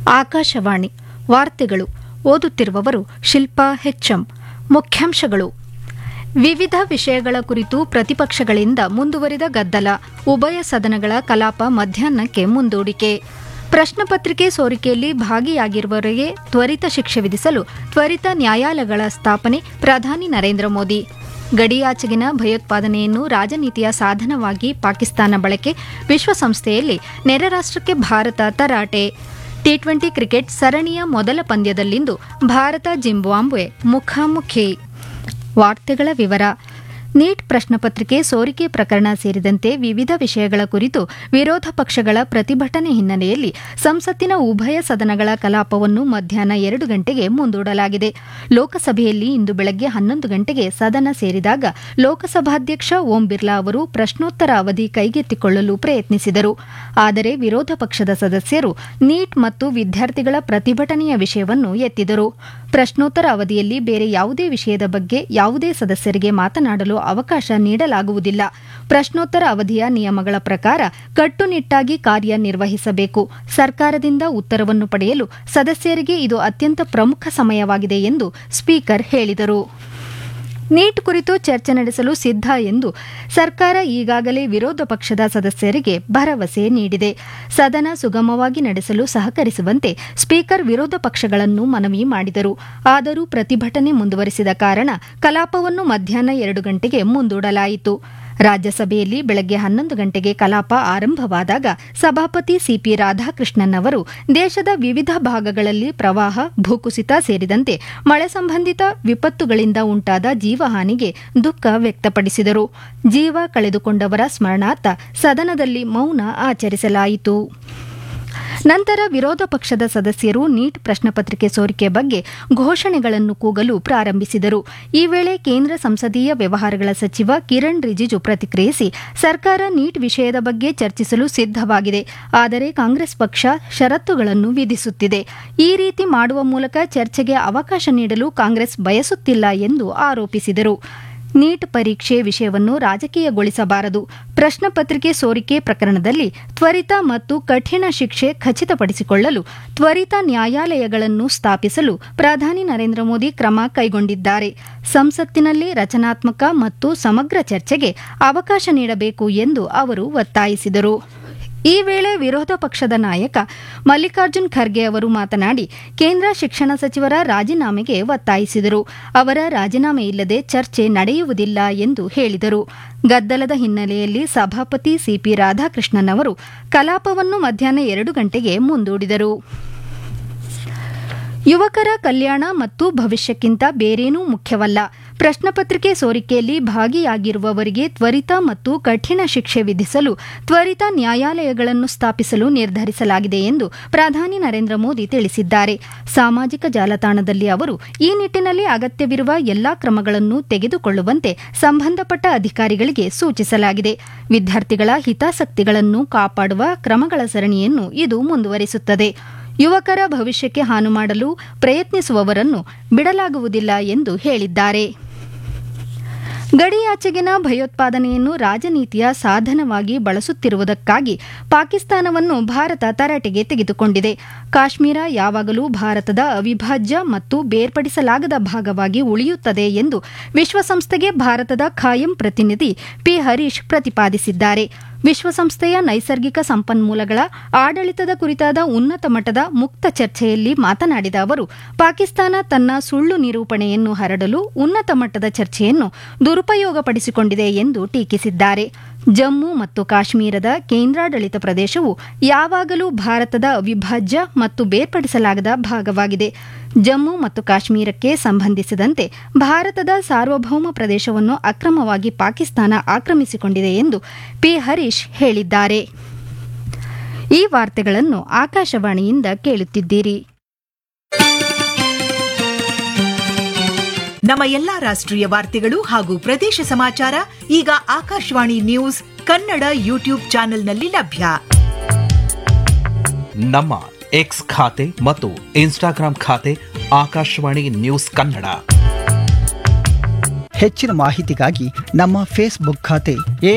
ಆಕಾಶವಾಣಿ ವಾರ್ತೆಗಳು ಓದುತ್ತಿರುವವರು ಶಿಲ್ಪಾ ಹೆಚ್ಎಂ ಮುಖ್ಯಾಂಶಗಳು ವಿವಿಧ ವಿಷಯಗಳ ಕುರಿತು ಪ್ರತಿಪಕ್ಷಗಳಿಂದ ಮುಂದುವರಿದ ಗದ್ದಲ ಉಭಯ ಸದನಗಳ ಕಲಾಪ ಮಧ್ಯಾಹ್ನಕ್ಕೆ ಮುಂದೂಡಿಕೆ ಪ್ರಶ್ನಪತ್ರಿಕೆ ಸೋರಿಕೆಯಲ್ಲಿ ಭಾಗಿಯಾಗಿರುವವರಿಗೆ ತ್ವರಿತ ಶಿಕ್ಷೆ ವಿಧಿಸಲು ತ್ವರಿತ ನ್ಯಾಯಾಲಯಗಳ ಸ್ಥಾಪನೆ ಪ್ರಧಾನಿ ನರೇಂದ್ರ ಮೋದಿ ಗಡಿಯಾಚೆಗಿನ ಭಯೋತ್ಪಾದನೆಯನ್ನು ರಾಜನೀತಿಯ ಸಾಧನವಾಗಿ ಪಾಕಿಸ್ತಾನ ಬಳಕೆ ವಿಶ್ವಸಂಸ್ಥೆಯಲ್ಲಿ ನೆರೆ ರಾಷ್ಟ್ರಕ್ಕೆ ಭಾರತ ತರಾಟೆ ಟಿ ಟ್ವೆಂಟಿ ಕ್ರಿಕೆಟ್ ಸರಣಿಯ ಮೊದಲ ಪಂದ್ಯದಲ್ಲಿಂದು ಭಾರತ ಜಿಂಬಾಬ್ವೆ ಮುಖಾಮುಖಿ ವಾರ್ತೆಗಳ ವಿವರ ನೀಟ್ ಪ್ರಶ್ನಪತ್ರಿಕೆ ಸೋರಿಕೆ ಪ್ರಕರಣ ಸೇರಿದಂತೆ ವಿವಿಧ ವಿಷಯಗಳ ಕುರಿತು ವಿರೋಧ ಪಕ್ಷಗಳ ಪ್ರತಿಭಟನೆ ಹಿನ್ನೆಲೆಯಲ್ಲಿ ಸಂಸತ್ತಿನ ಉಭಯ ಸದನಗಳ ಕಲಾಪವನ್ನು ಮಧ್ಯಾಹ್ನ ಎರಡು ಗಂಟೆಗೆ ಮುಂದೂಡಲಾಗಿದೆ ಲೋಕಸಭೆಯಲ್ಲಿ ಇಂದು ಬೆಳಗ್ಗೆ ಹನ್ನೊಂದು ಗಂಟೆಗೆ ಸದನ ಸೇರಿದಾಗ ಲೋಕಸಭಾಧ್ಯಕ್ಷ ಓಂ ಬಿರ್ಲಾ ಅವರು ಪ್ರಶ್ನೋತ್ತರ ಅವಧಿ ಕೈಗೆತ್ತಿಕೊಳ್ಳಲು ಪ್ರಯತ್ನಿಸಿದರು ಆದರೆ ವಿರೋಧ ಪಕ್ಷದ ಸದಸ್ಯರು ನೀಟ್ ಮತ್ತು ವಿದ್ಯಾರ್ಥಿಗಳ ಪ್ರತಿಭಟನೆಯ ವಿಷಯವನ್ನು ಎತ್ತಿದರು ಪ್ರಶ್ನೋತ್ತರ ಅವಧಿಯಲ್ಲಿ ಬೇರೆ ಯಾವುದೇ ವಿಷಯದ ಬಗ್ಗೆ ಯಾವುದೇ ಸದಸ್ಯರಿಗೆ ಮಾತನಾಡಲು ಅವಕಾಶ ನೀಡಲಾಗುವುದಿಲ್ಲ ಪ್ರಶ್ನೋತ್ತರ ಅವಧಿಯ ನಿಯಮಗಳ ಪ್ರಕಾರ ಕಟ್ಟುನಿಟ್ಟಾಗಿ ಕಾರ್ಯನಿರ್ವಹಿಸಬೇಕು ಸರ್ಕಾರದಿಂದ ಉತ್ತರವನ್ನು ಪಡೆಯಲು ಸದಸ್ಯರಿಗೆ ಇದು ಅತ್ಯಂತ ಪ್ರಮುಖ ಸಮಯವಾಗಿದೆ ಎಂದು ಸ್ಪೀಕರ್ ಹೇಳಿದರು ನೀಟ್ ಕುರಿತು ಚರ್ಚೆ ನಡೆಸಲು ಸಿದ್ಧ ಎಂದು ಸರ್ಕಾರ ಈಗಾಗಲೇ ವಿರೋಧ ಪಕ್ಷದ ಸದಸ್ಯರಿಗೆ ಭರವಸೆ ನೀಡಿದೆ ಸದನ ಸುಗಮವಾಗಿ ನಡೆಸಲು ಸಹಕರಿಸುವಂತೆ ಸ್ಪೀಕರ್ ವಿರೋಧ ಪಕ್ಷಗಳನ್ನು ಮನವಿ ಮಾಡಿದರು ಆದರೂ ಪ್ರತಿಭಟನೆ ಮುಂದುವರಿಸಿದ ಕಾರಣ ಕಲಾಪವನ್ನು ಮಧ್ಯಾಹ್ನ ಎರಡು ಗಂಟೆಗೆ ಮುಂದೂಡಲಾಯಿತು ರಾಜ್ಯಸಭೆಯಲ್ಲಿ ಬೆಳಗ್ಗೆ ಹನ್ನೊಂದು ಗಂಟೆಗೆ ಕಲಾಪ ಆರಂಭವಾದಾಗ ಸಭಾಪತಿ ಸಿಪಿ ರಾಧಾಕೃಷ್ಣನ್ ಅವರು ದೇಶದ ವಿವಿಧ ಭಾಗಗಳಲ್ಲಿ ಪ್ರವಾಹ ಭೂಕುಸಿತ ಸೇರಿದಂತೆ ಮಳೆ ಸಂಬಂಧಿತ ವಿಪತ್ತುಗಳಿಂದ ಉಂಟಾದ ಜೀವಹಾನಿಗೆ ದುಃಖ ವ್ಯಕ್ತಪಡಿಸಿದರು ಜೀವ ಕಳೆದುಕೊಂಡವರ ಸ್ಮರಣಾರ್ಥ ಸದನದಲ್ಲಿ ಮೌನ ಆಚರಿಸಲಾಯಿತು ನಂತರ ವಿರೋಧ ಪಕ್ಷದ ಸದಸ್ಯರು ನೀಟ್ ಪ್ರಶ್ನಪತ್ರಿಕೆ ಸೋರಿಕೆ ಬಗ್ಗೆ ಘೋಷಣೆಗಳನ್ನು ಕೂಗಲು ಪ್ರಾರಂಭಿಸಿದರು ಈ ವೇಳೆ ಕೇಂದ್ರ ಸಂಸದೀಯ ವ್ಯವಹಾರಗಳ ಸಚಿವ ಕಿರಣ್ ರಿಜಿಜು ಪ್ರತಿಕ್ರಿಯಿಸಿ ಸರ್ಕಾರ ನೀಟ್ ವಿಷಯದ ಬಗ್ಗೆ ಚರ್ಚಿಸಲು ಸಿದ್ದವಾಗಿದೆ ಆದರೆ ಕಾಂಗ್ರೆಸ್ ಪಕ್ಷ ಷರತ್ತುಗಳನ್ನು ವಿಧಿಸುತ್ತಿದೆ ಈ ರೀತಿ ಮಾಡುವ ಮೂಲಕ ಚರ್ಚೆಗೆ ಅವಕಾಶ ನೀಡಲು ಕಾಂಗ್ರೆಸ್ ಬಯಸುತ್ತಿಲ್ಲ ಎಂದು ಆರೋಪಿಸಿದರು ನೀಟ್ ಪರೀಕ್ಷೆ ವಿಷಯವನ್ನು ರಾಜಕೀಯಗೊಳಿಸಬಾರದು ಪ್ರಶ್ನಪತ್ರಿಕೆ ಸೋರಿಕೆ ಪ್ರಕರಣದಲ್ಲಿ ತ್ವರಿತ ಮತ್ತು ಕಠಿಣ ಶಿಕ್ಷೆ ಖಚಿತಪಡಿಸಿಕೊಳ್ಳಲು ತ್ವರಿತ ನ್ಯಾಯಾಲಯಗಳನ್ನು ಸ್ಥಾಪಿಸಲು ಪ್ರಧಾನಿ ನರೇಂದ್ರ ಮೋದಿ ಕ್ರಮ ಕೈಗೊಂಡಿದ್ದಾರೆ ಸಂಸತ್ತಿನಲ್ಲಿ ರಚನಾತ್ಮಕ ಮತ್ತು ಸಮಗ್ರ ಚರ್ಚೆಗೆ ಅವಕಾಶ ನೀಡಬೇಕು ಎಂದು ಅವರು ಒತ್ತಾಯಿಸಿದರು ಈ ವೇಳೆ ವಿರೋಧ ಪಕ್ಷದ ನಾಯಕ ಮಲ್ಲಿಕಾರ್ಜುನ್ ಖರ್ಗೆ ಅವರು ಮಾತನಾಡಿ ಕೇಂದ್ರ ಶಿಕ್ಷಣ ಸಚಿವರ ರಾಜೀನಾಮೆಗೆ ಒತ್ತಾಯಿಸಿದರು ಅವರ ರಾಜೀನಾಮೆ ಇಲ್ಲದೆ ಚರ್ಚೆ ನಡೆಯುವುದಿಲ್ಲ ಎಂದು ಹೇಳಿದರು ಗದ್ದಲದ ಹಿನ್ನೆಲೆಯಲ್ಲಿ ಸಭಾಪತಿ ಸಿಪಿ ರಾಧಾಕೃಷ್ಣನ್ ಅವರು ಕಲಾಪವನ್ನು ಮಧ್ಯಾಹ್ನ ಎರಡು ಗಂಟೆಗೆ ಮುಂದೂಡಿದರು ಯುವಕರ ಕಲ್ಯಾಣ ಮತ್ತು ಭವಿಷ್ಯಕ್ಕಿಂತ ಬೇರೇನೂ ಮುಖ್ಯವಲ್ಲ ಪ್ರಶ್ನಪತ್ರಿಕೆ ಸೋರಿಕೆಯಲ್ಲಿ ಭಾಗಿಯಾಗಿರುವವರಿಗೆ ತ್ವರಿತ ಮತ್ತು ಕಠಿಣ ಶಿಕ್ಷೆ ವಿಧಿಸಲು ತ್ವರಿತ ನ್ಯಾಯಾಲಯಗಳನ್ನು ಸ್ಥಾಪಿಸಲು ನಿರ್ಧರಿಸಲಾಗಿದೆ ಎಂದು ಪ್ರಧಾನಿ ನರೇಂದ್ರ ಮೋದಿ ತಿಳಿಸಿದ್ದಾರೆ ಸಾಮಾಜಿಕ ಜಾಲತಾಣದಲ್ಲಿ ಅವರು ಈ ನಿಟ್ಟಿನಲ್ಲಿ ಅಗತ್ಯವಿರುವ ಎಲ್ಲಾ ಕ್ರಮಗಳನ್ನು ತೆಗೆದುಕೊಳ್ಳುವಂತೆ ಸಂಬಂಧಪಟ್ಟ ಅಧಿಕಾರಿಗಳಿಗೆ ಸೂಚಿಸಲಾಗಿದೆ ವಿದ್ಯಾರ್ಥಿಗಳ ಹಿತಾಸಕ್ತಿಗಳನ್ನು ಕಾಪಾಡುವ ಕ್ರಮಗಳ ಸರಣಿಯನ್ನು ಇದು ಮುಂದುವರಿಸುತ್ತದೆ ಯುವಕರ ಭವಿಷ್ಯಕ್ಕೆ ಹಾನು ಮಾಡಲು ಪ್ರಯತ್ನಿಸುವವರನ್ನು ಬಿಡಲಾಗುವುದಿಲ್ಲ ಎಂದು ಹೇಳಿದ್ದಾರೆ ಗಡಿಯಾಚೆಗಿನ ಭಯೋತ್ಪಾದನೆಯನ್ನು ರಾಜನೀತಿಯ ಸಾಧನವಾಗಿ ಬಳಸುತ್ತಿರುವುದಕ್ಕಾಗಿ ಪಾಕಿಸ್ತಾನವನ್ನು ಭಾರತ ತರಾಟೆಗೆ ತೆಗೆದುಕೊಂಡಿದೆ ಕಾಶ್ಮೀರ ಯಾವಾಗಲೂ ಭಾರತದ ಅವಿಭಾಜ್ಯ ಮತ್ತು ಬೇರ್ಪಡಿಸಲಾಗದ ಭಾಗವಾಗಿ ಉಳಿಯುತ್ತದೆ ಎಂದು ವಿಶ್ವಸಂಸ್ಥೆಗೆ ಭಾರತದ ಖಾಯಂ ಪ್ರತಿನಿಧಿ ಪಿ ಹರೀಶ್ ಪ್ರತಿಪಾದಿಸಿದ್ದಾರೆ ವಿಶ್ವಸಂಸ್ಥೆಯ ನೈಸರ್ಗಿಕ ಸಂಪನ್ಮೂಲಗಳ ಆಡಳಿತದ ಕುರಿತಾದ ಉನ್ನತ ಮಟ್ಟದ ಮುಕ್ತ ಚರ್ಚೆಯಲ್ಲಿ ಮಾತನಾಡಿದ ಅವರು ಪಾಕಿಸ್ತಾನ ತನ್ನ ಸುಳ್ಳು ನಿರೂಪಣೆಯನ್ನು ಹರಡಲು ಉನ್ನತ ಮಟ್ಟದ ಚರ್ಚೆಯನ್ನು ದುರುಪಯೋಗಪಡಿಸಿಕೊಂಡಿದೆ ಎಂದು ಟೀಕಿಸಿದ್ದಾರೆ ಜಮ್ಮು ಮತ್ತು ಕಾಶ್ಮೀರದ ಕೇಂದ್ರಾಡಳಿತ ಪ್ರದೇಶವು ಯಾವಾಗಲೂ ಭಾರತದ ಅವಿಭಾಜ್ಯ ಮತ್ತು ಬೇರ್ಪಡಿಸಲಾಗದ ಭಾಗವಾಗಿದೆ ಜಮ್ಮು ಮತ್ತು ಕಾಶ್ಮೀರಕ್ಕೆ ಸಂಬಂಧಿಸಿದಂತೆ ಭಾರತದ ಸಾರ್ವಭೌಮ ಪ್ರದೇಶವನ್ನು ಅಕ್ರಮವಾಗಿ ಪಾಕಿಸ್ತಾನ ಆಕ್ರಮಿಸಿಕೊಂಡಿದೆ ಎಂದು ಪಿ ಹರೀಶ್ ಹೇಳಿದ್ದಾರೆ ಈ ವಾರ್ತೆಗಳನ್ನು ಆಕಾಶವಾಣಿಯಿಂದ ಕೇಳುತ್ತಿದ್ದೀರಿ ನಮ್ಮ ಎಲ್ಲಾ ರಾಷ್ಟ್ರೀಯ ವಾರ್ತೆಗಳು ಹಾಗೂ ಪ್ರದೇಶ ಸಮಾಚಾರ ಈಗ ಆಕಾಶವಾಣಿ ನ್ಯೂಸ್ ಕನ್ನಡ ಯೂಟ್ಯೂಬ್ ಚಾನೆಲ್ನಲ್ಲಿ ಲಭ್ಯ ನಮ್ಮ ಎಕ್ಸ್ ಖಾತೆ ಮತ್ತು ಇನ್ಸ್ಟಾಗ್ರಾಂ ಖಾತೆ ಆಕಾಶವಾಣಿ ನ್ಯೂಸ್ ಕನ್ನಡ ಹೆಚ್ಚಿನ ಮಾಹಿತಿಗಾಗಿ ನಮ್ಮ ಫೇಸ್ಬುಕ್ ಖಾತೆ